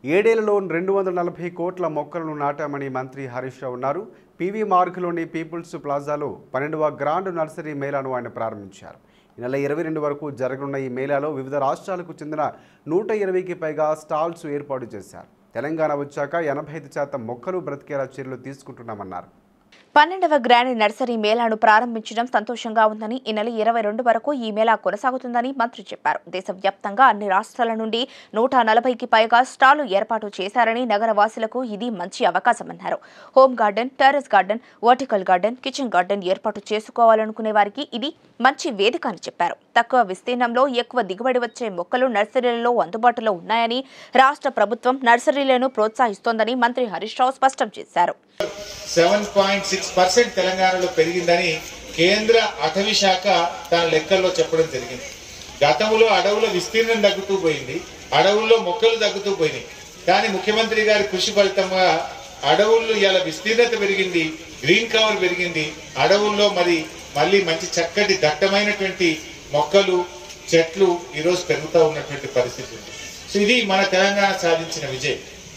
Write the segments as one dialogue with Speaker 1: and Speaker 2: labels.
Speaker 1: ఏడేళ్లలో రెండు వందల నలభై కోట్ల మొక్కలను నాటామని మంత్రి హరీష్ రావు ఉన్నారు పీవీ మార్గ్లోని పీపుల్స్ ప్లాజాలో పన్నెండవ గ్రాండ్ నర్సరీ మేళాను ఆయన ప్రారంభించారు ఈ నెల ఇరవై రెండు వరకు జరగనున్న ఈ మేళాలో వివిధ రాష్ట్రాలకు చెందిన నూట ఇరవైకి పైగా స్టాల్స్ ఏర్పాటు చేశారు తెలంగాణ వచ్చాక ఎనభై ఐదు శాతం మొక్కలు బ్రతికేలా చర్యలు తీసుకుంటున్నామన్నారు
Speaker 2: పన్నెండవ గ్రాండ్ నర్సరీ మేళాను ప్రారంభించడం సంతోషంగా ఉందని ఈ నెల ఇరవై రెండు వరకు ఈ మేళా కొనసాగుతుందని మంత్రి చెప్పారు దేశవ్యాప్తంగా అన్ని రాష్ట్రాల నుండి నూట నలభైకి పైగా స్టాలు ఏర్పాటు చేశారని నగరవాసులకు ఇది మంచి అవకాశమన్నారు home garden terrace garden vertical garden kitchen garden ఏర్పాటు చేసుకోవాలనుకునే వారికి ఇది మంచి వేదిక అని చెప్పారు తక్కువ విస్తీర్ణంలో ఎక్కువ దిగుబడి వచ్చే మొక్కలు నర్సరీలలో అందుబాటులో ఉన్నాయని రాష్ట్ర ప్రభుత్వం నర్సరీలను ప్రోత్సహిస్తోందని మంత్రి హరీష్ రావు స్పష్టం చేశారు
Speaker 3: సెవెన్ పాయింట్ సిక్స్ పర్సెంట్ తెలంగాణలో పెరిగిందని కేంద్ర అటవీ శాఖ తన లెక్కల్లో చెప్పడం జరిగింది గతంలో అడవుల విస్తీర్ణం తగ్గుతూ పోయింది అడవుల్లో మొక్కలు తగ్గుతూ పోయినాయి కానీ ముఖ్యమంత్రి గారి కృషి ఫలితంగా అడవుల్లో ఇలా విస్తీర్ణత పెరిగింది గ్రీన్ కవర్ పెరిగింది అడవుల్లో మరి మళ్ళీ మంచి చక్కటి దట్టమైనటువంటి మొక్కలు చెట్లు ఈరోజు పెరుగుతూ ఉన్నటువంటి పరిస్థితి ఉంది సో ఇది మన తెలంగాణ సాధించిన విజయం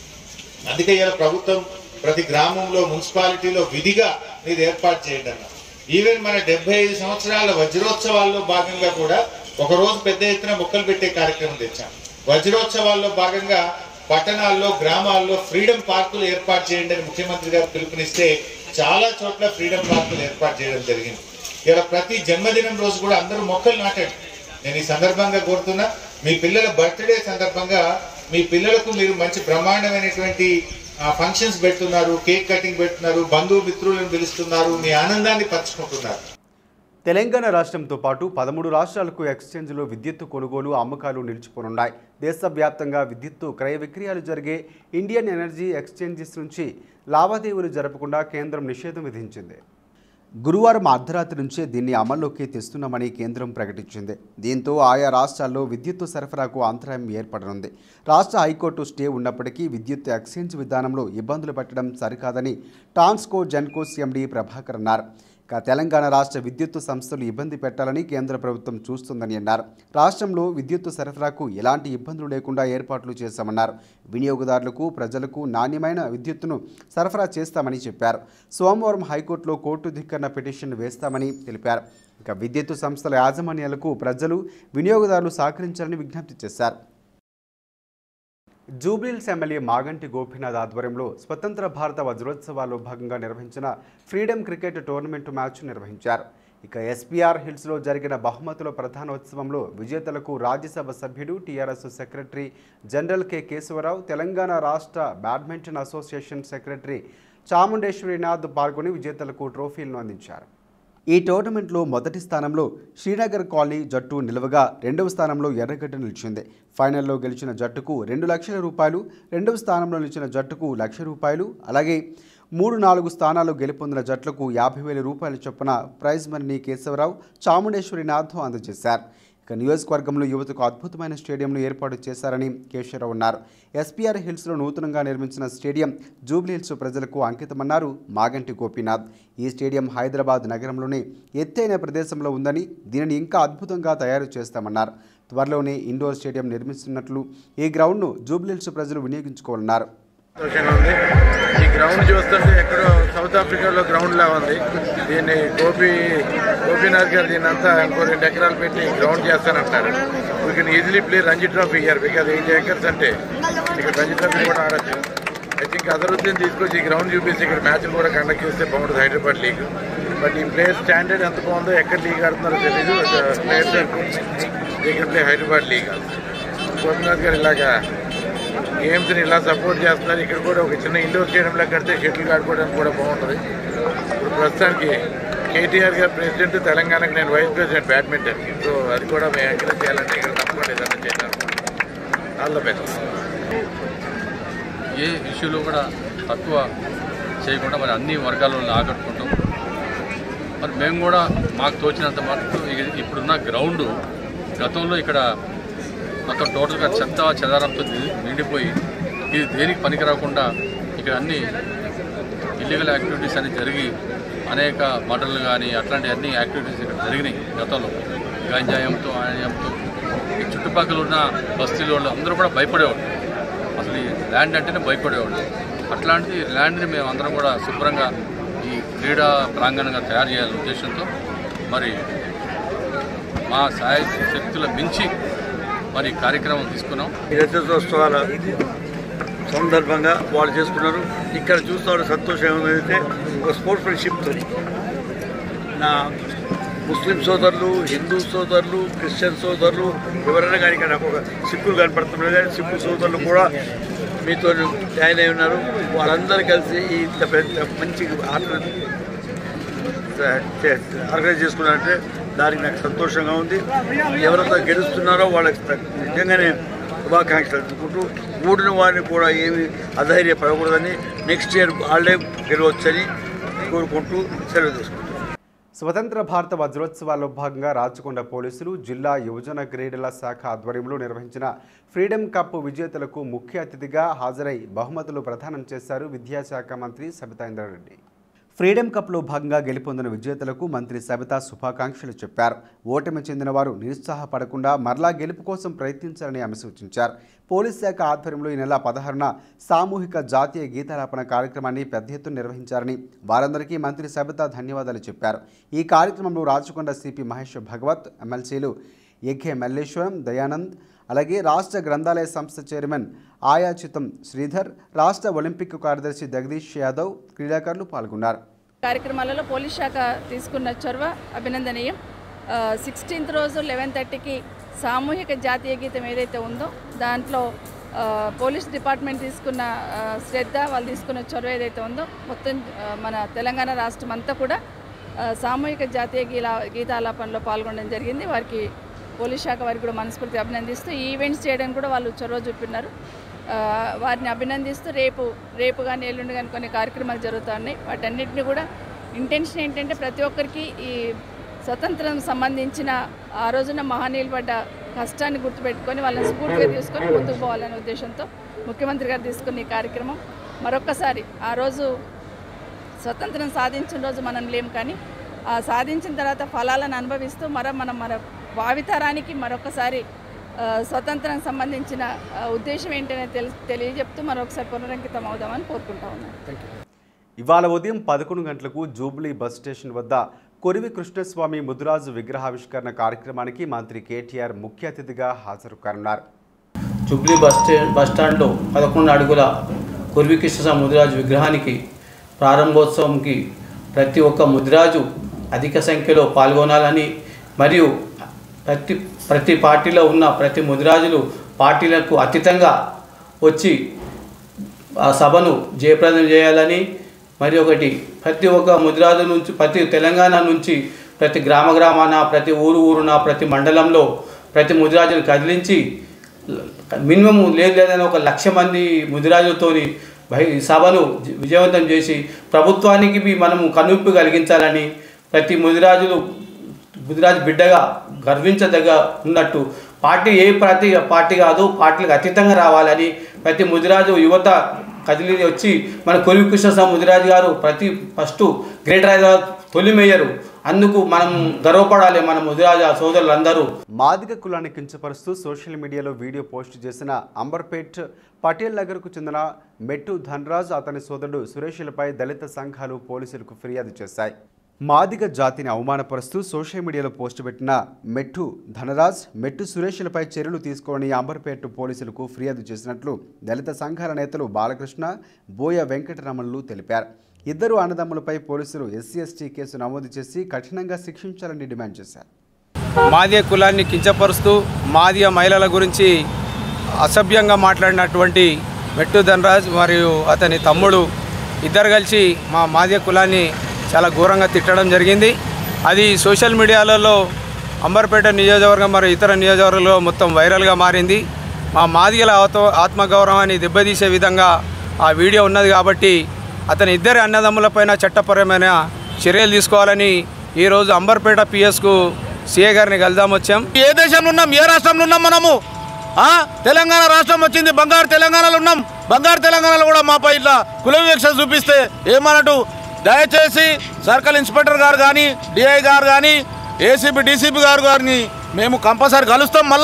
Speaker 3: అందుకే ఇలా ప్రభుత్వం ప్రతి గ్రామంలో మున్సిపాలిటీలో విధిగా మీరు ఏర్పాటు చేయండి అన్న ఈవెన్ మన డెబ్బై ఐదు సంవత్సరాల వజ్రోత్సవాల్లో భాగంగా కూడా ఒక రోజు పెద్ద ఎత్తున మొక్కలు పెట్టే కార్యక్రమం తెచ్చాం వజ్రోత్సవాల్లో భాగంగా పట్టణాల్లో గ్రామాల్లో ఫ్రీడమ్ పార్కులు ఏర్పాటు చేయండి అని ముఖ్యమంత్రి గారు పిలుపునిస్తే చాలా చోట్ల ఫ్రీడమ్ పార్కులు ఏర్పాటు చేయడం జరిగింది ఇలా ప్రతి జన్మదినం రోజు కూడా అందరూ మొక్కలు నాటండి నేను ఈ సందర్భంగా కోరుతున్నా మీ పిల్లల బర్త్డే సందర్భంగా మీ పిల్లలకు మీరు మంచి బ్రహ్మాండమైనటువంటి ఫంక్షన్స్ పెడుతున్నారు కేక్ కటింగ్ పెడుతున్నారు బంధువు మిత్రులను పిలుస్తున్నారు మీ ఆనందాన్ని పంచుకుంటున్నారు
Speaker 1: తెలంగాణ రాష్ట్రంతో పాటు పదమూడు రాష్ట్రాలకు ఎక్స్చేంజ్లో విద్యుత్తు కొనుగోలు అమ్మకాలు నిలిచిపోనున్నాయి దేశవ్యాప్తంగా విద్యుత్తు క్రయ విక్రయాలు జరిగే ఇండియన్ ఎనర్జీ ఎక్స్చేంజెస్ నుంచి లావాదేవీలు జరపకుండా కేంద్రం నిషేధం విధించింది గురువారం అర్ధరాత్రి నుంచే దీన్ని అమల్లోకి తెస్తున్నామని కేంద్రం ప్రకటించింది దీంతో ఆయా రాష్ట్రాల్లో విద్యుత్తు సరఫరాకు అంతరాయం ఏర్పడనుంది రాష్ట్ర హైకోర్టు స్టే ఉన్నప్పటికీ విద్యుత్ ఎక్స్చేంజ్ విధానంలో ఇబ్బందులు పెట్టడం సరికాదని టాన్స్కో జెన్కో సీఎండీ ప్రభాకర్ అన్నారు ఇక తెలంగాణ రాష్ట్ర విద్యుత్తు సంస్థలు ఇబ్బంది పెట్టాలని కేంద్ర ప్రభుత్వం చూస్తుందని అన్నారు రాష్ట్రంలో విద్యుత్తు సరఫరాకు ఎలాంటి ఇబ్బందులు లేకుండా ఏర్పాట్లు చేశామన్నారు వినియోగదారులకు ప్రజలకు నాణ్యమైన విద్యుత్తును సరఫరా చేస్తామని చెప్పారు సోమవారం హైకోర్టులో కోర్టు ధిక్కరణ పిటిషన్ వేస్తామని తెలిపారు ఇక విద్యుత్తు సంస్థల యాజమాన్యాలకు ప్రజలు వినియోగదారులు సహకరించాలని విజ్ఞప్తి చేశారు జూబ్లీహిల్స్ ఎమ్మెల్యే మాగంటి గోపీనాథ్ ఆధ్వర్యంలో స్వతంత్ర భారత వజ్రోత్సవాల్లో భాగంగా నిర్వహించిన ఫ్రీడమ్ క్రికెట్ టోర్నమెంట్ మ్యాచ్ నిర్వహించారు ఇక ఎస్పీఆర్ హిల్స్లో జరిగిన బహుమతుల ప్రధానోత్సవంలో విజేతలకు రాజ్యసభ సభ్యుడు TRS secretary general K Keshava Rao Telangana రాష్ట్ర బ్యాడ్మింటన్ అసోసియేషన్ సెక్రటరీ చాముండేశ్వరినాథ్ పాల్గొని విజేతలకు ట్రోఫీలను అందించారు ఈ టోర్నమెంట్లో మొదటి స్థానంలో శ్రీనగర్ కాలనీ జట్టు నిలవగా రెండవ స్థానంలో ఎర్రగడ్డ నిలిచింది ఫైనల్లో గెలిచిన జట్టుకు రెండు లక్షల రూపాయలు రెండవ స్థానంలో నిలిచిన జట్టుకు లక్ష రూపాయలు అలాగే మూడు నాలుగు స్థానాలు గెలుపొందిన జట్లకు యాభై వేల రూపాయల చొప్పున ప్రైజ్ మనీని కేశవరావు చాముండేశ్వరినాథ్ అందజేశారు ఇక నియోజకవర్గంలో యువతకు అద్భుతమైన స్టేడియంను ఏర్పాటు చేశారని కేశవరావు అన్నారు ఎస్పీఆర్ హిల్స్లో నూతనంగా నిర్మించిన స్టేడియం జూబ్లీ హిల్స్ ప్రజలకు అంకితమన్నారు మాగంటి గోపీనాథ్ ఈ స్టేడియం హైదరాబాద్ నగరంలోనే ఎత్తైన ప్రదేశంలో ఉందని దీనిని ఇంకా అద్భుతంగా తయారు చేస్తామన్నారు త్వరలోనే ఇండోర్ స్టేడియం నిర్మిస్తున్నట్లు ఈ గ్రౌండ్ను జూబ్లీ హిల్స్ ప్రజలు వినియోగించుకోవాలన్నారు
Speaker 4: సంతోషంగా ఉంది ఈ గ్రౌండ్ చూస్తుంటే ఎక్కడో సౌత్ ఆఫ్రికాలో గ్రౌండ్ లా ఉంది దీన్ని గోపి గోపీనాథ్ గారు దీన్ని అంతా ఇంకో రెండు ఎకరాలు పెట్టి గ్రౌండ్ చేస్తానంటారు we can easily play Ranji trophy year because eight acres అంటే ఇక్కడ రంజీ ట్రోఫీ కూడా ఆడచ్చు ఐ థింక్ అదరుద్దీని తీసుకొచ్చి ఈ గ్రౌండ్ చూపించి ఇక్కడ మ్యాచ్లు కూడా కండక్ట్ చేస్తే బాగుంటుంది హైదరాబాద్ లీగ్ బట్ ఈ ప్లేయర్ స్టాండర్డ్ ఎంత బాగుందో ఎక్కడ లీగ్ ఆడుతున్నారో తెలియదు ప్లేయర్స్ ఇక్కడ ప్లే హైదరాబాద్ లీగ్ గోపీనాథ్ గారు ఇలాగా గేమ్స్ని ఇలా సపోర్ట్ చేస్తున్నారు ఇక్కడ కూడా ఒక చిన్న ఇండోర్ స్టేడియంలో కడితే షటిల్ ఆడుకోవడానికి కూడా బాగుంటుంది ఇప్పుడు ప్రస్తుతానికి కేటీఆర్ గారు ప్రెసిడెంట్ తెలంగాణకు నేను వైస్ ప్రెసిడెంట్ బ్యాడ్మింటన్ సో అది కూడా మేము ఎంకరేజ్ చేయాలంటే ఇక్కడ తప్పకుండా ఏదైనా చేయాలి ఆల్ ద బెస్ట్
Speaker 5: ఏ ఇష్యూలో కూడా తక్కువ చేయకుండా మరి అన్ని వర్గాలను ఆకట్టుకుంటాం మరి మేము కూడా మాకు తోచినంత మటుకు ఇక- ఇప్పుడున్న గ్రౌండ్ గతంలో ఇక్కడ మొత్తం టోటల్గా చెత్త చెదారంతో ని- నిండిపోయి ఇది దేనికి పనికి రాకుండా ఇక్కడ అన్ని ఇల్లీగల్ యాక్టివిటీస్ అన్ని జరిగి అనేక మటన్లు కానీ అట్లాంటి అన్ని యాక్టివిటీస్ ఇక్కడ జరిగినాయి గతంలో గంజాయంతో ఆయంతో ఈ చుట్టుపక్కల ఉన్న బస్తీల వాళ్ళు అందరూ కూడా భయపడేవాళ్ళు అసలు అసలు ఈ ల్యాండ్ అంటేనే భయపడేవాళ్ళు అట్లాంటిది ఈ ల్యాండ్ని మేము అందరం కూడా శుభ్రంగా ఈ క్రీడా ప్రాంగణంగా తయారు చేయాలనే ఉద్దేశంతో మరి మా సాయ శక్తుల మించి మరి ఈ కార్యక్రమం తీసుకున్నాం
Speaker 6: ఈ రజతోత్సవాల సందర్భంగా వాళ్ళు చేసుకున్నారు ఇక్కడ చూస్తే సంతోషం ఏమైతే ఒక స్పోర్ట్ ఫ్రెండ్షిప్తో నా ముస్లిం సోదరులు హిందూ సోదరులు క్రిస్టియన్ సోదరులు ఎవరైనా కానీ ఇక్కడ నాకు ఒక సిక్కులు కనపడుతున్నారు కానీ సిక్కు సోదరులు కూడా మీతో జాయిన్ అయి ఉన్నారు వాళ్ళందరూ కలిసి ఈ ఇంత పెద్ద మంచి ఆట ఆర్గనైజ్ చేసుకున్నారంటే దానికి నాకు సంతోషంగా ఉంది ఎవరైతే గెలుస్తున్నారో వాళ్ళకి నిజంగానే శుభాకాంక్షలు అందుకుంటూ ఓడిన వారిని కూడా ఏమి అధైర్యపడకూడదని నెక్స్ట్ ఇయర్ వాళ్ళే గెలవచ్చని కోరుకుంటూ సెలవు తీసుకుంటాం
Speaker 1: స్వతంత్ర భారత వజ్రోత్సవాల్లో భాగంగా రాచకొండ పోలీసులు జిల్లా యువజన క్రీడల శాఖ ఆధ్వర్యంలో నిర్వహించిన ఫ్రీడమ్ కప్ విజేతలకు ముఖ్య అతిథిగా హాజరై బహుమతులు ప్రదానం చేశారు విద్యాశాఖ మంత్రి సబితా ఇంద్రారెడ్డి ఫ్రీడమ్ కప్లో భాగంగా గెలుపొందిన విజేతలకు మంత్రి సబితా శుభాకాంక్షలు చెప్పారు ఓటమి చెందిన వారు నిరుత్సాహపడకుండా మరలా గెలుపు కోసం ప్రయత్నించాలని ఆమె సూచించారు పోలీస్ శాఖ ఆధ్వర్యంలో ఈ నెల పదహారున సామూహిక జాతీయ గీతాలాపన కార్యక్రమాన్ని పెద్ద ఎత్తున నిర్వహించారని వారందరికీ మంత్రి సబితా ధన్యవాదాలు చెప్పారు ఈ కార్యక్రమంలో రాచకొండ సిపి మహేష్ భగవత్ ఎమ్మెల్సీలు ఎగ్గే మల్లేశ్వరం దయానంద్ అలాగే రాష్ట్ర గ్రంథాలయ సంస్థ చైర్మన్ ఆయాచితం శ్రీధర్ రాష్ట్ర ఒలింపిక్ కార్యదర్శి జగదీష్ యాదవ్ క్రీడాకారులు పాల్గొన్నారు
Speaker 7: కార్యక్రమాలలో పోలీస్ శాఖ తీసుకున్న చొరవ అభినందనీయం సిక్స్టీన్త్ రోజు లెవెన్ థర్టీకి సామూహిక జాతీయ గీతం ఏదైతే ఉందో దాంట్లో ఆ, పోలీస్ డిపార్ట్మెంట్ తీసుకున్న ఆ, శ్రద్ధ వాళ్ళు తీసుకున్న చొరవ ఏదైతే ఉందో మొత్తం ఆ, మన తెలంగాణ రాష్ట్రం అంతా కూడా ఆ, సామూహిక జాతీయ గీలా గీతాలాపనలో పాల్గొనడం జరిగింది వారికి పోలీస్ శాఖ వారికి కూడా మనస్ఫూర్తి అభినందిస్తూ ఈ ఈవెంట్స్ చేయడానికి కూడా వాళ్ళు చొరవ చూపినారు ఆ, వారిని అభినందిస్తూ రేపు రేపు కానీ ఎల్లుండి కానీ కొన్ని కార్యక్రమాలు జరుగుతున్నాయి వాటన్నిటిని కూడా ఇంటెన్షన్ ఏంటంటే ప్రతి ఒక్కరికి ఈ స్వతంత్రం సంబంధించిన ఆ రోజున మహనీయులు పడ్డ కష్టాన్ని గుర్తుపెట్టుకొని వాళ్ళని స్ఫూర్తిగా తీసుకొని ముందుకు పోవాలనే ఉద్దేశంతో ముఖ్యమంత్రి గారు తీసుకున్న ఈ కార్యక్రమం మరొక్కసారి ఆ రోజు స్వతంత్రం సాధించిన రోజు మనం లేం కానీ ఆ సాధించిన తర్వాత ఫలాలను అనుభవిస్తూ మర మనం మన భావితరానికి మరొకసారి ఆ, స్వతంత్రం సంబంధించిన ఆ, ఉద్దేశం ఏంటనే తెలి తెలియజెప్తూ మరొకసారి పునరంకితం అవుదామని కోరుకుంటా ఉన్నాను
Speaker 1: ఇవాళ ఉదయం పదకొండు గంటలకు జూబ్లీ బస్ స్టేషన్ వద్ద కొరివి కృష్ణస్వామి ముదురాజు విగ్రహావిష్కరణ కార్యక్రమానికి మంత్రి కేటీఆర్ ముఖ్య అతిథిగా హాజరు కానున్నారు
Speaker 8: జుబ్లీ బస్ స్టే బస్ స్టాండ్లో పదకొండు అడుగుల కుర్వికృష్ణ ముదిరాజు విగ్రహానికి ప్రారంభోత్సవంకి ప్రతి ఒక్క ముదిరాజు అధిక సంఖ్యలో పాల్గొనాలని మరియు ప్రతి ప్రతి పార్టీలో ఉన్న ప్రతి ముదిరాజులు పార్టీలకు అతీతంగా వచ్చి ఆ సభను జయప్రదం చేయాలని మరి ఒకటి ప్రతి ఒక్క ముదిరాజు నుంచి ప్రతి తెలంగాణ నుంచి ప్రతి గ్రామ గ్రామాన ప్రతి ఊరు ఊరున ప్రతి మండలంలో ప్రతి ముదిరాజును కదిలించి మినిమం లేదు లేదని ఒక లక్ష మంది ముదిరాజులతోని బహి సభను విజయవంతం చేసి ప్రభుత్వానికి బి మనము కనువిప్పు కలిగించాలని ప్రతి ముదిరాజులు ముదిరాజు బిడ్డగా గర్వించదగ్గ ఉన్నట్టు పార్టీ ఏ ప్రతి పార్టీ కాదు పార్టీలకు అతీతంగా రావాలని ప్రతి ముదిరాజు యువత కదిలి వచ్చి మన కొలివి కృష్ణస్వామి ముదిరాజు గారు ప్రతి ఫస్ట్ గ్రేటర్ హైదరాబాద్ తొలి మేయరు అందుకు మనం గర్వపడాలి మన ముదిరాజు సోదరులందరూ
Speaker 1: మాదిగ కులాన్ని కించపరుస్తూ సోషల్ మీడియాలో వీడియో పోస్ట్ చేసిన అంబర్పేట్ పటేల్ నగర్కు చెందిన మెట్టు ధనరాజ్ అతని సోదరుడు సురేష్లపై దళిత సంఘాలు పోలీసులకు ఫిర్యాదు చేశాయి మాదిగ జాతిని అవమానపరుస్తూ సోషల్ మీడియాలో పోస్ట్ పెట్టిన మెట్టు ధనరాజ్ మెట్టు సురేష్లపై చర్యలు తీసుకోని అంబర్పేట పోలీసులకు ఫిర్యాదు చేసినట్లు దళిత సంఘాల నేతలు బాలకృష్ణ బోయ వెంకటరమణులు తెలిపారు ఇద్దరు అన్నదమ్ములపై పోలీసులు ఎస్సీ ఎస్టీ కేసు నమోదు చేసి కఠినంగా శిక్షించాలని డిమాండ్ చేశారు
Speaker 9: మాదియ కులాన్ని కించపరుస్తూ మాదియ మహిళల గురించి అసభ్యంగా మాట్లాడినటువంటి మెట్టు ధనరాజ్ మరియు అతని తమ్ముడు ఇద్దరు కలిసి మా మాదియ కులాన్ని చాలా ఘోరంగా తిట్టడం జరిగింది అది సోషల్ మీడియాలలో అంబర్పేట నియోజకవర్గం మరియు ఇతర నియోజకవర్గాల్లో మొత్తం వైరల్గా మారింది మా మాదిగల ఆత్మ ఆత్మగౌరవాన్ని దెబ్బతీసే విధంగా ఆ వీడియో ఉన్నది కాబట్టి అతని ఇద్దరి అన్నదమ్ములపైన చట్టపరమైన చర్యలు తీసుకోవాలని ఈరోజు అంబర్పేట పిఎస్కు సీఏ గారిని కలుద్దాం వచ్చాం
Speaker 10: ఏ దేశంలో ఉన్నాం ఏ రాష్ట్రంలో ఉన్నాం మనము ఆ తెలంగాణ రాష్ట్రం వచ్చింది బంగారు తెలంగాణలో ఉన్నాం బంగారు తెలంగాణలో కూడా మాపై ఇట్లా కుల వివక్ష చూపిస్తే ఏమన్నట్టు దయచేసి సర్కిల్ ఇన్స్పెక్టర్ గారు కానీ డిఐ గారు కానీ ఏసీబీ డీసీపీ గారు గారిని మేము కంపల్సరీ కలుస్తాం మళ్ళా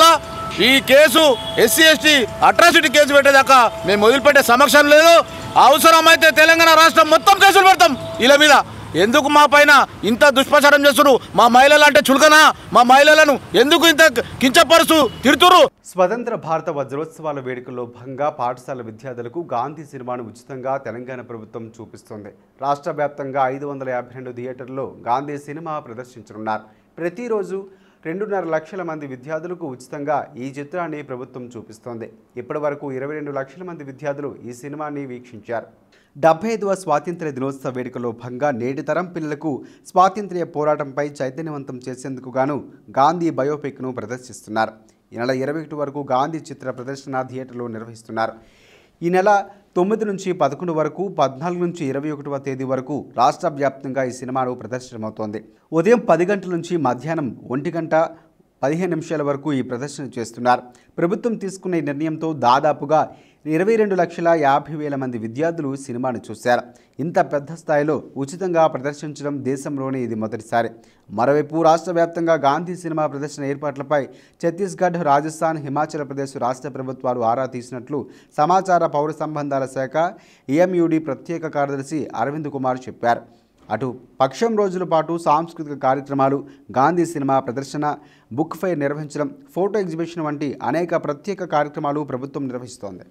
Speaker 10: ఈ case SC ST atrocity case పెట్టేదాకా మేము వదిలిపెట్టే సమక్షం లేదు అవసరమైతే తెలంగాణ రాష్ట్రం మొత్తం కేసులు పెడతాం వీళ్ళ మీద ఎందుకు మా పైన ఇంత దుష్ప్రచారం చేస్తున్నారు మా మహిళలు అంటే చులకనా మా మహిళలను ఎందుకు ఇంత కించపరుస్తూ తిడుతురు
Speaker 1: స్వతంత్ర భారత వజ్రోత్సవాల వేడుకల్లో భాగంగా పాఠశాల విద్యార్థులకు గాంధీ సినిమాను ఉచితంగా తెలంగాణ ప్రభుత్వం చూపిస్తోంది రాష్ట్ర వ్యాప్తంగా ఐదు వందల యాభై రెండు థియేటర్లో గాంధీ సినిమా ప్రదర్శించనున్నారు ప్రతిరోజు రెండున్నర లక్షల మంది విద్యార్థులకు ఉచితంగా ఈ చిత్రాన్ని ప్రభుత్వం చూపిస్తోంది ఇప్పటి వరకు ఇరవై రెండు లక్షల మంది విద్యార్థులు ఈ సినిమాని వీక్షించారు డెబ్బై ఐదవ స్వాతంత్ర్య దినోత్సవ వేడుకలో భాగంగా నేటి తరం పిల్లలకు స్వాతంత్ర్య పోరాటంపై చైతన్యవంతం చేసేందుకు గాను గాంధీ బయోపిక్ను ప్రదర్శిస్తున్నారు ఈ నెల ఇరవై ఒకటి వరకు గాంధీ చిత్ర ప్రదర్శన థియేటర్లో నిర్వహిస్తున్నారు ఈ నెల తొమ్మిది నుంచి పదకొండు వరకు పద్నాలుగు నుంచి ఇరవై ఒకటవ తేదీ వరకు రాష్ట్ర వ్యాప్తంగా ఈ సినిమాను ప్రదర్శనమవుతోంది ఉదయం పది గంటల నుంచి మధ్యాహ్నం ఒంటి గంట పదిహేను నిమిషాల వరకు ఈ ప్రదర్శన చేస్తున్నారు ప్రభుత్వం తీసుకున్న ఈ నిర్ణయంతో దాదాపుగా ఇరవై రెండు లక్షల యాభై వేల మంది విద్యార్థులు సినిమాను చూశారు ఇంత పెద్ద స్థాయిలో ఉచితంగా ప్రదర్శించడం దేశంలోనే ఇది మొదటిసారి మరోవైపు రాష్ట్ర వ్యాప్తంగా గాంధీ సినిమా ప్రదర్శన ఏర్పాట్లపై ఛత్తీస్గఢ్ రాజస్థాన్ హిమాచల్ ప్రదేశ్ రాష్ట్ర ప్రభుత్వాలు ఆరా తీసినట్లు సమాచార పౌర సంబంధాల శాఖ ఈఎంయూడి ప్రత్యేక కార్యదర్శి అరవింద్ కుమార్ చెప్పారు అటు పక్షం రోజుల పాటు సాంస్కృతిక కార్యక్రమాలు గాంధీ సినిమా ప్రదర్శన బుక్ ఫైర్ నిర్వహించడం ఫోటో ఎగ్జిబిషన్ వంటి అనేక ప్రత్యేక కార్యక్రమాలు ప్రభుత్వం నిర్వహిస్తోంది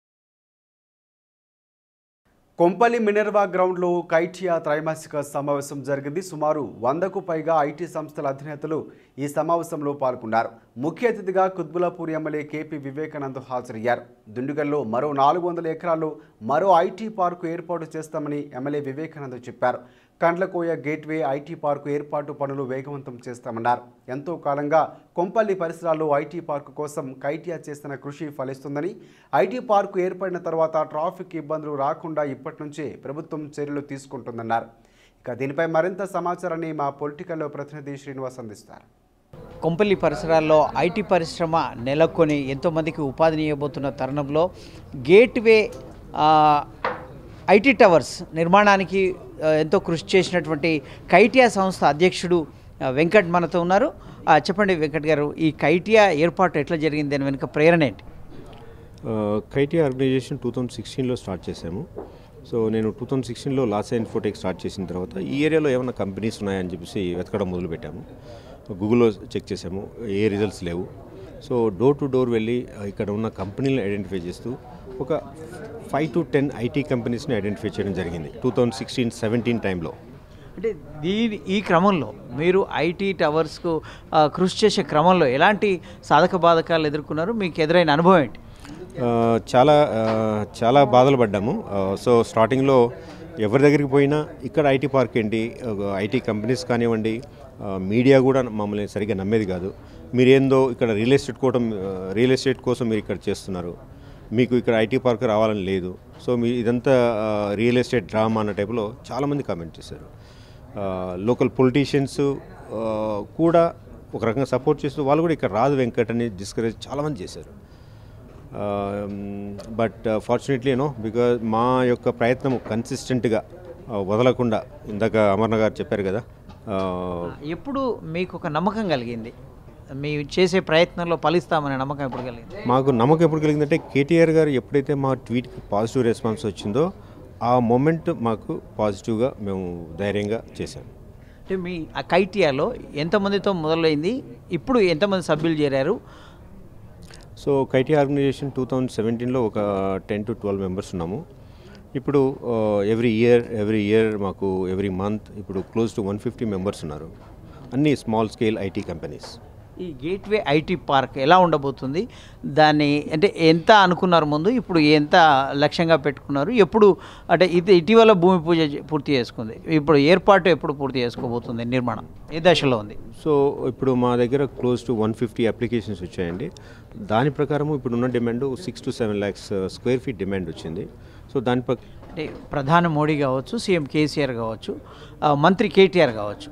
Speaker 1: కొంపల్లి మినర్వా గ్రౌండ్లో కైటియా త్రైమాసిక సమావేశం జరిగింది సుమారు వందకు పైగా ఐటీ సంస్థల అధినేతలు ఈ సమావేశంలో పాల్గొన్నారు ముఖ్య అతిథిగా కుత్బులాపూర్ ఎమ్మెల్యే కేపీ వివేకానంద్ హాజరయ్యారు దుండుగల్లో మరో నాలుగు వందల ఎకరాల్లో మరో ఐటీ పార్కు ఏర్పాటు చేస్తామని ఎమ్మెల్యే వివేకానంద్ చెప్పారు కండ్లకోయ గేట్వే ఐటీ పార్కు ఏర్పాటు పనులు వేగవంతం చేస్తామన్నారు ఎంతో కాలంగా కొంపల్లి పరిసరాల్లో ఐటీ పార్కు కోసం కైటియా చేస్తున్న కృషి ఫలిస్తుందని ఐటీ పార్కు ఏర్పడిన తర్వాత ట్రాఫిక్ ఇబ్బందులు రాకుండా ఇప్పటి నుంచే ప్రభుత్వం చర్యలు తీసుకుంటుందన్నారు ఇక దీనిపై మరింత సమాచారాన్ని మా పొలిటికల్లో ప్రతినిధి శ్రీనివాస్ అందిస్తారు
Speaker 11: కొంపల్లి పరిసరాల్లో ఐటీ పరిశ్రమ నెలకొని ఎంతోమందికి ఉపాధిని ఇవ్వబోతున్న తరుణంలో గేట్వే ఆ, ఐటీ టవర్స్ నిర్మాణానికి ఆ, ఎంతో కృషి చేసినటువంటి కైటియా సంస్థ అధ్యక్షుడు ఆ, వెంకట్ మనతో ఉన్నారు ఆ, చెప్పండి వెంకట్ గారు ఈ కైటియా ఏర్పాటు ఎట్లా జరిగింది దాని వెనుక ప్రేరణ ఏంటి
Speaker 12: కైటీ ఆర్గనైజేషన్ టూ థౌజండ్ సిక్స్టీన్లో స్టార్ట్ చేశాము సో నేను టూ థౌజండ్ సిక్స్టీన్లో లాస్ అండ్ ఫోటెక్ స్టార్ట్ చేసిన తర్వాత ఈ ఏరియాలో ఏమైనా కంపెనీస్ ఉన్నాయని చెప్పేసి వెతకడం మొదలుపెట్టాము గూగుల్లో చెక్ చేసాము ఏ రిజల్ట్స్ లేవు సో డోర్ టు డోర్ వెళ్ళి ఇక్కడ ఉన్న కంపెనీలను ఐడెంటిఫై చేస్తూ ఒక ఫైవ్ టు టెన్ ఐటీ కంపెనీస్ని ఐడెంటిఫై చేయడం జరిగింది టూ థౌజండ్ సిక్స్టీన్ సెవెంటీన్ టైంలో
Speaker 11: అంటే దీని ఈ క్రమంలో మీరు ఐటీ టవర్స్కు ఆ, కృషి చేసే క్రమంలో ఎలాంటి సాధక బాధకాలు ఎదుర్కొన్నారు మీకు ఎదురైన అనుభవం ఏంటి
Speaker 12: ఆ, చాలా ఆ, చాలా బాధలు పడ్డాము ఆ, సో స్టార్టింగ్లో ఎవరి దగ్గరికి పోయినా ఇక్కడ ఐటీ పార్క్ ఏంటి ఐటీ కంపెనీస్ కానివ్వండి ఆ, మీడియా కూడా మమ్మల్ని సరిగ్గా నమ్మేది కాదు మీరేందో ఇక్కడ రియల్ ఎస్టేట్ కోటం రియల్ ఎస్టేట్ కోసం మీరు ఇక్కడ చేస్తున్నారు మీకు ఇక్కడ ఐటీ పార్క్ రావాలని లేదు సో మీ ఇదంతా ఆ, రియల్ ఎస్టేట్ డ్రామా అన్న టైప్లో చాలామంది కామెంట్ చేశారు ఆ, లోకల్ పొలిటీషియన్స్ ఆ, కూడా ఒక రకంగా సపోర్ట్ చేస్తూ వాళ్ళు కూడా ఇక్కడ రాదు వెంకట్ అని డిస్కరేజ్ చాలామంది చేశారు బట్ ఫార్చునేట్లీ యూనో బికాజ్ మా యొక్క ప్రయత్నం కన్సిస్టెంట్గా వదలకుండా ఇందాక అమర్ణ గారు చెప్పారు కదా ఆ,
Speaker 11: ఎప్పుడు మీకు ఒక నమ్మకం కలిగింది మీ చేసే ప్రయత్నంలో ఫలిస్తామనే నమ్మకం ఎప్పుడు కలిగింది
Speaker 12: మాకు నమ్మకం ఎప్పుడు కలిగిందంటే కేటీఆర్ గారు ఎప్పుడైతే మా ట్వీట్కి పాజిటివ్ రెస్పాన్స్ వచ్చిందో ఆ మూమెంట్ మాకు పాజిటివ్గా మేము ధైర్యంగా చేశాము
Speaker 11: అంటే మీ ఆ కైటియాలో ఎంతమందితో మొదలైంది ఇప్పుడు ఎంతమంది సభ్యులు చేరారు
Speaker 12: సో కైటీ ఆర్గనైజేషన్ టూ థౌజండ్ సెవెంటీన్లో ఒక టెన్ టు ట్వెల్వ్ మెంబర్స్ ఉన్నాము ఇప్పుడు ఎవ్రీ ఇయర్ ఎవ్రీ ఇయర్ మాకు ఎవ్రీ మంత్ ఇప్పుడు close to one fifty members ఉన్నారు అన్ని స్మాల్ స్కేల్ ఐటీ కంపెనీస్
Speaker 11: ఈ గేట్వే ఐటీ పార్క్ ఎలా ఉండబోతుంది దాన్ని అంటే ఎంత అనుకున్నారు ముందు ఇప్పుడు ఎంత లక్ష్యంగా పెట్టుకున్నారు ఎప్పుడు అంటే ఇది ఇటీవల భూమి పూజ చే- పూర్తి చేసుకుంది ఇప్పుడు ఏర్పాటు ఎప్పుడు పూర్తి చేసుకోబోతుంది నిర్మాణం ఏ దశలో ఉంది
Speaker 12: సో ఇప్పుడు మా దగ్గర close to one fifty applications వచ్చాయండి దాని ప్రకారం ఇప్పుడు ఉన్న demand six to seven lakhs square feet demand వచ్చింది సో దాని ప్రక్
Speaker 11: అంటే ప్రధాని మోడీ కావచ్చు సీఎం కేసీఆర్ కావచ్చు ఆ, మంత్రి కేటీఆర్ కావచ్చు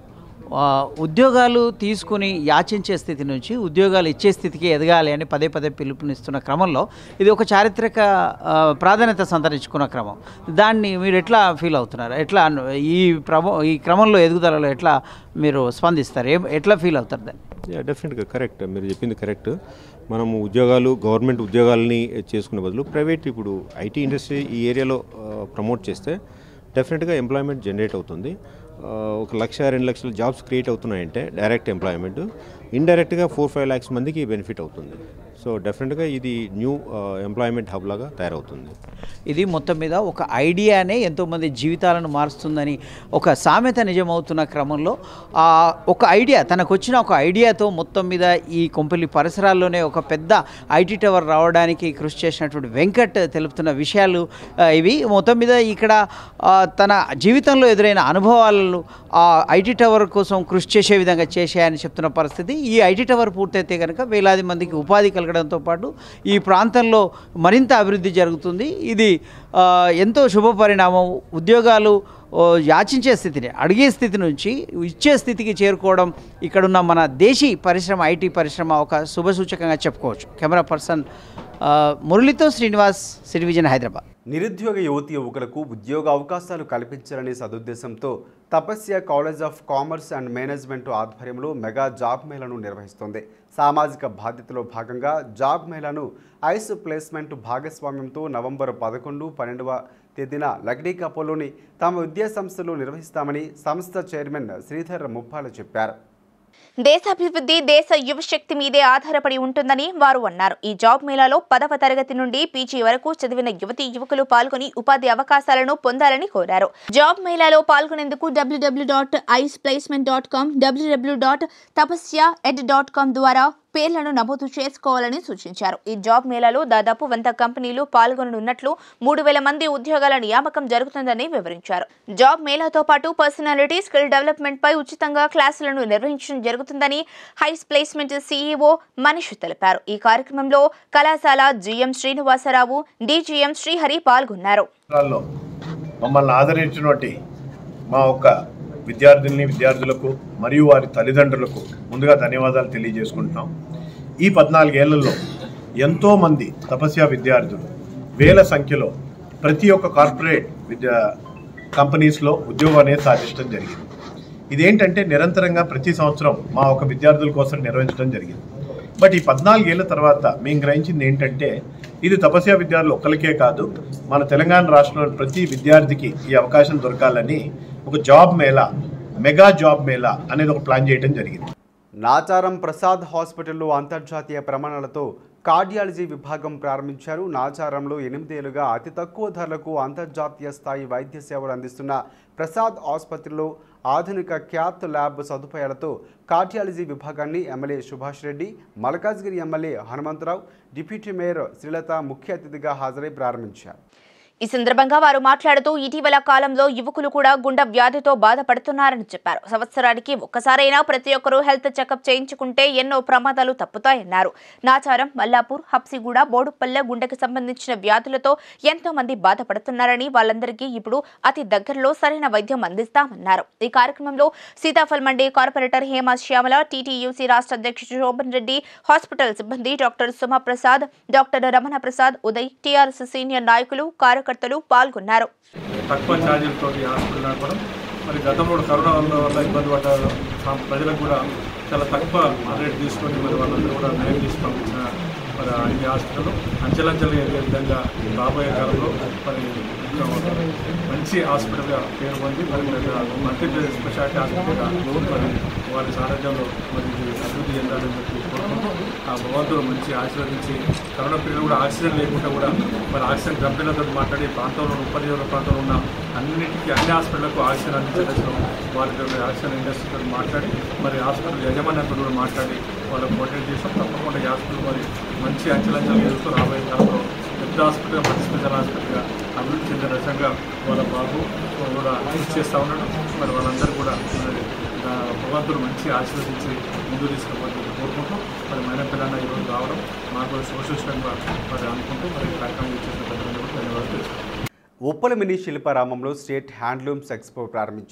Speaker 11: ఆ, ఉద్యోగాలు తీసుకుని యాచించే స్థితి నుంచి ఉద్యోగాలు ఇచ్చే స్థితికి ఎదగాలి అని పదే పదే పిలుపునిస్తున్న క్రమంలో ఇది ఒక చారిత్రక ఆ, ప్రాధాన్యత సంతరించుకున్న క్రమం దాన్ని మీరు ఎట్లా ఫీల్ అవుతున్నారు ఎట్లా అను- ఈ ప్రమో ఈ క్రమంలో ఎదుగుదలలో ఎట్లా మీరు స్పందిస్తారు ఏం ఎట్లా ఫీల్ అవుతారు దాన్ని
Speaker 12: యా డెఫినెట్గా కరెక్ట్ మీరు చెప్పింది కరెక్ట్ మనము ఉద్యోగాలు గవర్నమెంట్ ఉద్యోగాలని చేసుకునే బదులు ప్రైవేట్ ఇప్పుడు ఐటీ ఇండస్ట్రీ ఈ ఏరియాలో ప్రమోట్ చేస్తే డెఫినెట్గా ఎంప్లాయ్మెంట్ జనరేట్ అవుతుంది ఆ, ఒక లక్ష రెండు లక్షల జాబ్స్ క్రియేట్ అవుతున్నాయంటే డైరెక్ట్ ఎంప్లాయ్మెంట్ ఇండైరెక్ట్గా ఫోర్ ఫైవ్ ల్యాక్స్ మందికి బెనిఫిట్ అవుతుంది సో డెఫినెట్గా ఇది న్యూ ఎంప్లాయ్మెంట్ హబ్ లాగా తయారవుతుంది
Speaker 11: ఇది మొత్తం మీద ఒక ఐడియానే ఎంతోమంది జీవితాలను మారుస్తుందని ఒక సామెత నిజమవుతున్న క్రమంలో ఆ ఒక ఐడియా తనకు వచ్చిన ఒక ఐడియాతో మొత్తం మీద ఈ కొంపల్లి పరిసరాల్లోనే ఒక పెద్ద ఐటీ టవర్ రావడానికి కృషి చేసినటువంటి వెంకట్ తెలుపుతున్న విషయాలు ఆ, ఇవి మొత్తం మీద ఇక్కడ ఆ, తన జీవితంలో ఎదురైన అనుభవాలను ఆ ఐటీ టవర్ కోసం కృషి చేసే విధంగా చేశాయని చెప్తున్న పరిస్థితి ఈ ఐటీ టవర్ పూర్తయితే కనుక వేలాది మందికి ఉపాధి కలగడంతో పాటు ఈ ప్రాంతంలో మరింత అభివృద్ధి జరుగుతుంది ఇది ఆ, ఎంతో శుభ పరిణామం ఉద్యోగాలు ఓ, యాచించే స్థితిని అడిగే స్థితి నుంచి ఇచ్చే స్థితికి చేరుకోవడం ఇక్కడున్న మన దేశీ పరిశ్రమ ఐటీ పరిశ్రమ ఒక శుభసూచకంగా చెప్పుకోవచ్చు కెమెరా పర్సన్ ఆ, మురళితో శ్రీనివాస్ సిరివిజన్ హైదరాబాద్
Speaker 1: నిరుద్యోగ యువతి యువకులకు ఉద్యోగ అవకాశాలు కల్పించాలనే సదుద్దేశంతో Tapasya college of commerce and management ఆధ్వర్యంలో మెగా జాబ్ మేళను నిర్వహిస్తోంది సామాజిక బాధ్యతలో భాగంగా జాబ్ మేళాను ఐస్ ప్లేస్మెంట్ భాగస్వామ్యంతో నవంబర్ పదకొండు పన్నెండవ తేదీన లగ్డీకపోలోని తమ విద్యా సంస్థలు నిర్వహిస్తామని సంస్థ చైర్మన్ శ్రీధర్ ముప్పాల చెప్పారు
Speaker 2: దేశాభివృద్ధి దేశ యువశక్తి మీదే ఆధారపడి ఉంటుందని వారు అన్నారు ఈ జాబ్ మేళాలో పదవ తరగతి నుండి పీజీ వరకు చదివిన యువతీ యువకులు పాల్గొని ఉపాధి అవకాశాలను పొందాలని కోరారు జాబ్ మేళాలో పాల్గొనేందుకు WWW dot ice placement dot com WWW dot Tapasya ed dot com ద్వారా పేర్లను నమోదు చేసుకోవాలని సూచించారు ఈ జాబ్ మేళాలో దాదాపు వంద కంపెనీలు పాల్గొననున్నట్లు మూడు వేల మంది ఉద్యోగాల నియామకం జరుగుతుందని వివరించారు జాబ్ మేళాతో పాటు పర్సనాలిటీ స్కిల్ డెవలప్మెంట్ పై ఉచితంగా క్లాసులను నిర్వహించడం జరుగుతుందని హైస్ ప్లేస్మెంట్ సీఈఓ మనీష్ తెలిపారు ఈ కార్యక్రమంలో కళాశాల జీఎం శ్రీనివాసరావు డీజీఎం శ్రీహరి పాల్గొన్నారు
Speaker 13: సంవత్సరాల్లో మమ్మల్ని ఆదరించినటువంటి మా ఒక్క విద్యార్థుల్ని విద్యార్థులకు మరియు వారి తల్లిదండ్రులకు ముందుగా ధన్యవాదాలు తెలియజేసుకుంటున్నాం ఈ పద్నాలుగేళ్లలో ఎంతోమంది తపస్య విద్యార్థులు వేల సంఖ్యలో ప్రతి ఒక్క కార్పొరేట్ విద్యా కంపెనీస్లో ఉద్యోగం అనేది సాధించడం జరిగింది ఇదేంటంటే నిరంతరంగా ప్రతి సంవత్సరం మా ఒక విద్యార్థుల కోసం నిర్వహించడం జరిగింది బట్ ఈ పద్నాలుగేళ్ల తర్వాత మేము గ్రహించింది ఏంటంటే ఇది తపస్య విద్యార్థులు ఒక్కరికే కాదు మన తెలంగాణ రాష్ట్రంలో ప్రతి విద్యార్థికి ఈ అవకాశం దొరకాలని ఒక job mela mega job mela అనేది ఒక ప్లాన్ చేయడం జరిగింది
Speaker 1: నాచారం ప్రసాద్ హాస్పిటల్లో అంతర్జాతీయ ప్రమాణాలతో కార్డియాలజీ విభాగం ప్రారంభించారు నాచారంలో ఎనిమిదేళ్లుగా అతి తక్కువ ధరలకు అంతర్జాతీయ స్థాయి వైద్య సేవలు అందిస్తున్న ప్రసాద్ ఆసుపత్రిలో ఆధునిక క్యాత్ ల్యాబ్ సదుపాయాలతో కార్డియాలజీ విభాగాన్ని MLA Subhash Reddy Malkajgiri MLA Hanumantha Rao deputy mayor Srilatha ముఖ్య అతిథిగా హాజరై ప్రారంభించారు
Speaker 2: ఈ సందర్భంగా వారు మాట్లాడుతూ ఇటీవల కాలంలో యువకులు కూడా గుండె వ్యాధితో బాధపడుతున్నారని చెప్పారు సంవత్సరానికి ఒక్కసారైనా ప్రతి ఒక్కరూ హెల్త్ చెకప్ చేయించుకుంటే ఎన్నో ప్రమాదాలు తప్పుతాయన్నారు నాచారం మల్లాపూర్ హబ్సిగూడ బోడుపల్లె గుండెకి సంబంధించిన వ్యాధులతో ఎంతో మంది బాధపడుతున్నారని వాళ్ళందరికీ ఇప్పుడు అతి దగ్గరలో సరైన వైద్యం అందిస్తామన్నారు ఈ కార్యక్రమంలో సీతాఫల్ మండి కార్పొరేటర్ హేమ శ్యామల టీటీయూసీ రాష్ట్ర అధ్యక్షుడు శోభన్ రెడ్డి హాస్పిటల్ సిబ్బంది doctor Suma Prasad doctor Ramana Prasad Uday TRS senior నాయకులు కార్యకర్తలు పాల్గొన్నారు
Speaker 14: తక్కువ ఛార్జీలతో హాస్పిటల్ నడపడం మరి గతంలో కూడా కరోనా వల్ల వల్ల ఇబ్బంది పడ్డ ఆ ప్రజలకు కూడా చాలా తక్కువ రేట్ తీసుకొని మరి వాళ్ళందరూ కూడా నయం చేసి పంపించిన మరి ఈ హాస్పిటల్ అంచెలంచెలు ఎదిగే విధంగా రాబోయే కాలంలో మరి ఒక మంచి హాస్పిటల్గా పేరు పొంది మరి మల్టీ స్పెషాలిటీ హాస్పిటల్గా మరి వారి సారథ్యంలో మరి ఇది అభివృద్ధి చెందాలని చెప్పి కోరుకుంటూ ఆ భగవంతుడు మంచి ఆశీర్వదించి కరోనా పీరియడ్ కూడా ఆక్సిజన్ లేకుండా కూడా మరి ఆక్సిజన్ కంపెనీలతో మాట్లాడి ప్రాంతంలో ఉపనియోగ ప్రాంతంలో ఉన్న అన్నిటికీ అన్ని హాస్పిటల్కు ఆక్సిజన్ అందించడం వారితో ఆక్సిజన్ ఇండస్ట్రీతో మాట్లాడి మరి హాస్పిటల్ యజమాన్యంతో కూడా మాట్లాడి వాళ్ళకు మోటివేట్ చేస్తాం తప్పకుండా ఈ హాస్పిటల్ మరి మంచి అంచెలంచెలు ఎదుగుతూ రాబోయే కాలంలో పెద్ద హాస్పిటల్ మల్టీ స్పెషల్ హాస్పిటల్గా అభివృద్ధి చెందిన రకంగా వాళ్ళ బాబు కూడా కృషి చేస్తూ ఉన్నాడు మరి వాళ్ళందరూ కూడా మరి ఆ, భగవంతుడు మంచి ఆశీర్వదించి ముందు తీసుకుపోతుంది కోరుకుంటూ మరి మైన పిల్లన్న ఈరోజు రావడం మాకు కూడా శుభసూచకంగా మరి అనుకుంటూ మరి ఈ కార్యక్రమం ఇచ్చేసిన పెద్దలందరూ కూడా ధన్యవాదాలు తెలుసుకుంటాం
Speaker 1: ఉప్పలమిని శిల్పారామంలో స్టేట్ హ్యాండ్లూమ్స్ ఎక్స్పో ప్రారంభించారు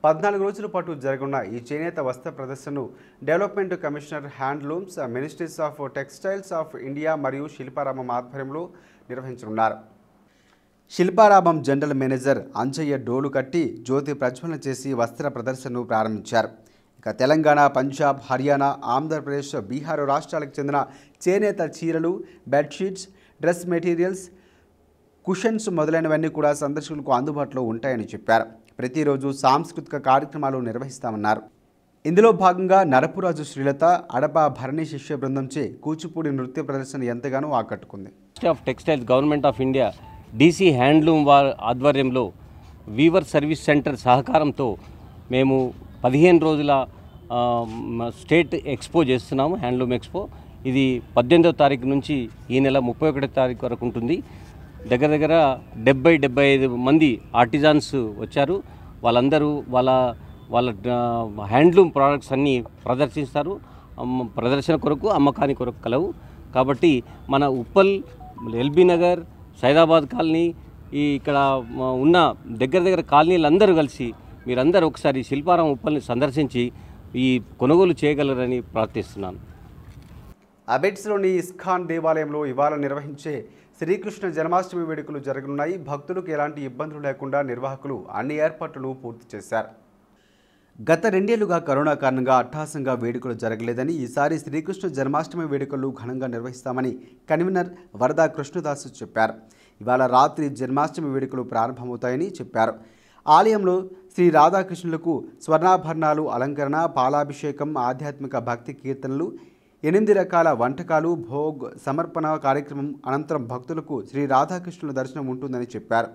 Speaker 1: పద్నాలుగు రోజుల పాటు జరగనున్న ఈ చేనేత వస్త్ర ప్రదర్శనను development commissioner handlooms ministries of textiles of India మరియు శిల్పారామం ఆధ్వర్యంలో నిర్వహించనున్నారు శిల్పారామం జనరల్ మేనేజర్ అంజయ్య డోలు కట్టి జ్యోతి ప్రజ్వలన చేసి వస్త్ర ప్రదర్శనను ప్రారంభించారు ఇక తెలంగాణ పంజాబ్ హర్యానా ఆంధ్రప్రదేశ్ బీహార్ రాష్ట్రాలకు చెందిన చేనేత చీరలు బెడ్షీట్స్ డ్రెస్ మెటీరియల్స్ కుషన్స్ మొదలైనవన్నీ కూడా సందర్శకులకు అందుబాటులో ఉంటాయని చెప్పారు ప్రతిరోజు సాంస్కృతిక కార్యక్రమాలు నిర్వహిస్తామన్నారు ఇందులో భాగంగా నరపురాజు శ్రీలత అడప భరణి శిష్య బృందంచే కూచిపూడి నృత్య ప్రదర్శన ఎంతగానో ఆకట్టుకుంది
Speaker 15: ministry of textiles government of India DC handloom వారి ఆధ్వర్యంలో వీవర్ సర్వీస్ సెంటర్ సహకారంతో మేము పదిహేను రోజుల ఆ, మ- స్టేట్ ఎక్స్పో చేస్తున్నాము హ్యాండ్లూమ్ ఎక్స్పో ఇది పద్దెనిమిదవ తారీఖు నుంచి ఈ నెల ముప్పై ఒకటో తారీఖు వరకు ఉంటుంది దగ్గర దగ్గర డెబ్బై డెబ్బై ఐదు మంది ఆర్టిజాన్స్ వచ్చారు వాళ్ళందరూ వాళ్ళ వాళ్ళ ఆ, హ్యాండ్లూమ్ ప్రోడక్ట్స్ అన్నీ ప్రదర్శిస్తారు అమ్మ- ప్రదర్శన కొరకు అమ్మకాని కొరకు కలవు కాబట్టి మన ఉప్పల్ ఎల్బీ నగర్ సైదాబాద్ కాలనీ ఈ ఇక్కడ మ, ఉన్న దగ్గర దగ్గర కాలనీలు అందరూ కలిసి మీరందరూ ఒకసారి శిల్పారాం ఉప్పల్ని సందర్శించి ఈ కొనుగోలు చేయగలరని ప్రార్థిస్తున్నాను
Speaker 1: అబెట్స్లోని ఇస్కాన్ దేవాలయంలో ఇవాళ నిర్వహించే శ్రీకృష్ణ జన్మాష్టమి వేడుకలు జరగనున్నాయి భక్తులకు ఎలాంటి ఇబ్బందులు లేకుండా నిర్వాహకులు అన్ని ఏర్పాట్లను పూర్తి చేశారు గత రెండేళ్లుగా కరోనా కారణంగా అట్టహాసంగా వేడుకలు జరగలేదని ఈసారి శ్రీకృష్ణ జన్మాష్టమి వేడుకలు ఘనంగా నిర్వహిస్తామని కన్వీనర్ వరదా కృష్ణదాసు చెప్పారు ఇవాళ రాత్రి జన్మాష్టమి వేడుకలు ప్రారంభమవుతాయని చెప్పారు ఆలయంలో శ్రీ రాధాకృష్ణులకు స్వర్ణాభరణాలు అలంకరణ పాలాభిషేకం ఆధ్యాత్మిక భక్తి కీర్తనలు ఎనిమిది రకాల వంటకాలు భోగ్ సమర్పణ కార్యక్రమం అనంతరం భక్తులకు శ్రీ రాధాకృష్ణుల దర్శనం ఉంటుందని చెప్పారు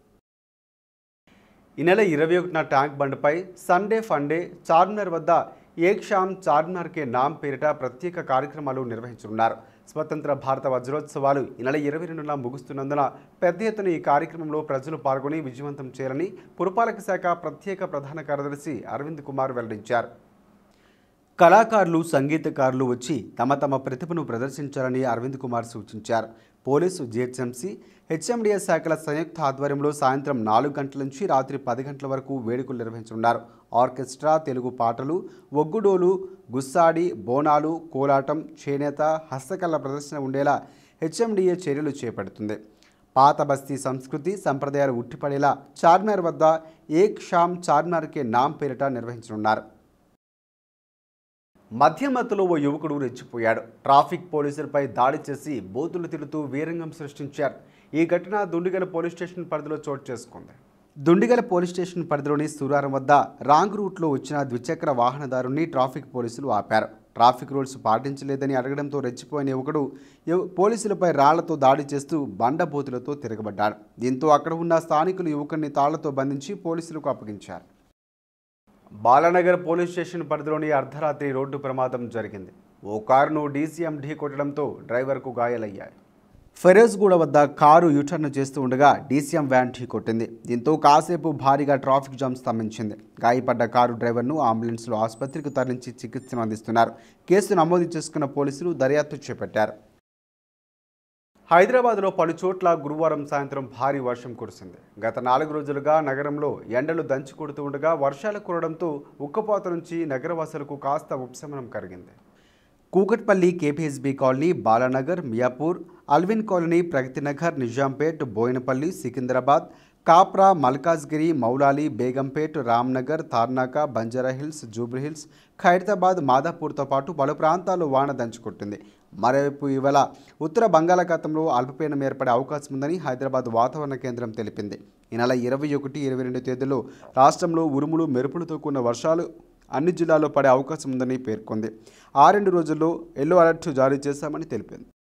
Speaker 1: ఈ నెల ఇరవై ఒకటిన ట్యాంక్ బండ్పై సండే ఫండే చార్మినార్ వద్ద ఏక్ షామ్ చార్మినార్ కే నామ్ పేరిట ప్రత్యేక కార్యక్రమాలు నిర్వహించనున్నారు స్వతంత్ర భారత వజ్రోత్సవాలు ఈ నెల ఇరవై రెండున ముగుస్తున్నందున పెద్ద ఎత్తున ఈ కార్యక్రమంలో ప్రజలు పాల్గొని విజయవంతం చేయాలని పురపాలక శాఖ ప్రత్యేక ప్రధాన కార్యదర్శి అరవింద్ కుమార్ వెల్లడించారు కళాకారులు సంగీతకారులు వచ్చి తమ తమ ప్రతిభను ప్రదర్శించాలని అరవింద్ కుమార్ సూచించారు పోలీసు జిహెచ్ఎంసీ హెచ్ఎండిఎస్ శాఖల సంయుక్త ఆధ్వర్యంలో సాయంత్రం నాలుగు గంటల నుంచి రాత్రి పది గంటల వరకు వేడుకలు నిర్వహించనున్నారు ఆర్కెస్ట్రా తెలుగు పాటలు ఒగ్గుడోలు గుస్సాడి బోనాలు కోలాటం చేనేత హస్తకళ ప్రదర్శన ఉండేలా హెచ్ఎండిఏ చర్యలు చేపడుతుంది పాత బస్తీ సంస్కృతి సంప్రదాయాలు ఉట్టిపడేలా చార్మినార్ వద్ద ఏక్ షామ్ చార్మినార్కే నామ్ పేరిట నిర్వహించనున్నారు మధ్యమత్తులో ఓ యువకుడు రెచ్చిపోయాడు ట్రాఫిక్ పోలీసులపై దాడి చేసి బూతులు తిడుతూ వీరంగం సృష్టించారు ఈ ఘటన దుండిగల పోలీస్ స్టేషన్ పరిధిలో చోటు చేసుకుంది దుండిగల పోలీస్ స్టేషన్ పరిధిలోని సూరారం వద్ద రాంగ్ రూట్లో వచ్చిన ద్విచక్ర వాహనదారుని ట్రాఫిక్ పోలీసులు ఆపారు ట్రాఫిక్ రూల్స్ పాటించలేదని అడగడంతో రెచ్చిపోయిన యువకుడు యు- పోలీసులపై రాళ్లతో దాడి చేస్తూ బండబోతులతో తిరగబడ్డాడు దీంతో అక్కడ ఉన్న స్థానికులు యువకుడిని తాళ్లతో బంధించి పోలీసులకు అప్పగించారు బాలానగర్ పోలీస్ స్టేషన్ పరిధిలోని అర్ధరాత్రి రోడ్డు ప్రమాదం జరిగింది ఓ కారును డీసీఎం ఢీ కొట్టడంతో డ్రైవర్కు గాయాలయ్యాయి ఫెరోజ్గూడ వద్ద కారు యూటర్న్ చేస్తూ ఉండగా డీసీఎం వ్యాన్ ఢీ కొట్టింది దీంతో కాసేపు భారీగా ట్రాఫిక్ జామ్ స్తంభించింది గాయపడ్డ కారు డ్రైవర్ను అంబులెన్స్లో ఆసుపత్రికి తరలించి చికిత్సను అందిస్తున్నారు కేసు నమోదు చేసుకున్న పోలీసులు దర్యాప్తు చేపట్టారు హైదరాబాద్లో పలు చోట్ల గురువారం సాయంత్రం భారీ వర్షం కురిసింది గత నాలుగు రోజులుగా నగరంలో ఎండలు దంచి కొడుతూ ఉండగా వర్షాలు కురవడంతో ఉక్కపోత నుంచి నగరవాసులకు కాస్త ఉపశమనం కలిగింది Kukatpally KPHB colony Balanagar Miyapur Alwyn colony Pragathinagar Nizampet Bowenpally Secunderabad Kapra Malkajgiri Moulali Begumpet Ramnagar Tarnaka Banjara Hills Jubilee Hills Khairatabad మాదాపూర్తో పాటు పలు ప్రాంతాల్లో వాన దంచుకొట్టింది మరోవైపు ఇవాళ ఉత్తర బంగాళాఖాతంలో అల్పపీడనం ఏర్పడే అవకాశం ఉందని హైదరాబాద్ వాతావరణ కేంద్రం తెలిపింది ఈ నెల ఇరవై ఒకటి ఇరవై రెండు తేదీల్లో రాష్ట్రంలో ఉరుములు మెరుపులతో కూడిన వర్షాలు అన్ని జిల్లాల్లో పడే అవకాశం ఉందని పేర్కొంది ఆ రెండు రోజుల్లో ఎల్లో అలర్ట్ జారీ చేశామని తెలిపింది